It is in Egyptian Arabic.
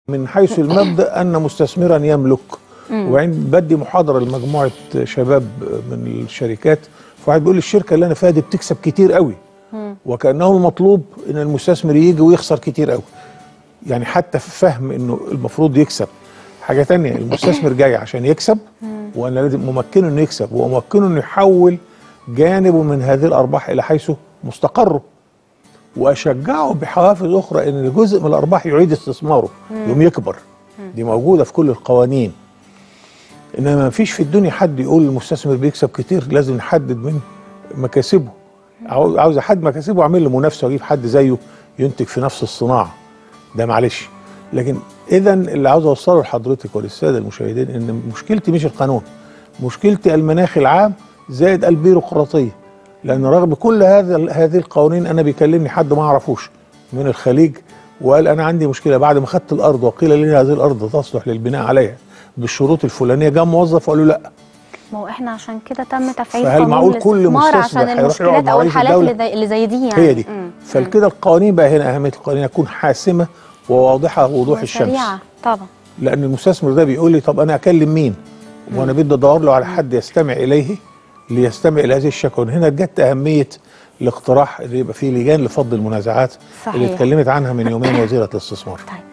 من حيث المبدا ان مستثمرا يملك وبعدين بدي محاضره لمجموعه شباب من الشركات فواحد بيقول لي الشركه اللي انا فيها دي بتكسب كتير قوي وكانه المطلوب ان المستثمر يجي ويخسر كتير قوي يعني حتى في فهم انه المفروض يكسب حاجه تانية المستثمر جاي عشان يكسب وانا لازم ممكنه انه يكسب وممكنه انه يحول جانبه من هذه الارباح الى حيث مستقره واشجعه بحوافز اخرى ان جزء من الارباح يعيد استثماره يوم يكبر دي موجوده في كل القوانين انما ما فيش في الدنيا حد يقول المستثمر بيكسب كتير لازم نحدد من مكاسبه عاوز عاوز حد مكاسبه اعمل له منافسه واجيب حد زيه ينتج في نفس الصناعه ده معلش لكن اذا اللي عاوز اوصله لحضرتك وللساده المشاهدين ان مشكلتي مش القانون مشكلتي المناخ العام زائد البيروقراطيه لان رغم كل هذا هذه القوانين انا بيكلمني حد ما اعرفوش من الخليج وقال انا عندي مشكله بعد ما خدت الارض وقيل لي هذه الارض تصلح للبناء عليها بالشروط الفلانيه جاء موظف وقال له لا ما هو احنا عشان كده تم تفعيل فهل قانون معقول كل الاستثمار مستثمر عشان هيروح يقعد المشكلات مع او رئيس الحالات الدولة؟ اللي زي, اللي زي دي يعني هي دي مم. فالكده القوانين بقى هنا اهميه القوانين تكون حاسمه وواضحه وضوح الشمس سريعه طبعا لان المستثمر ده بيقول لي طب انا اكلم مين وانا بدي ادور له على حد يستمع اليه ليستمع الى هذه الشكوى هنا جت اهميه الاقتراح اللي يبقى فيه لجان لفض المنازعات اللي صحيح. اتكلمت عنها من يومين وزيره الاستثمار طيب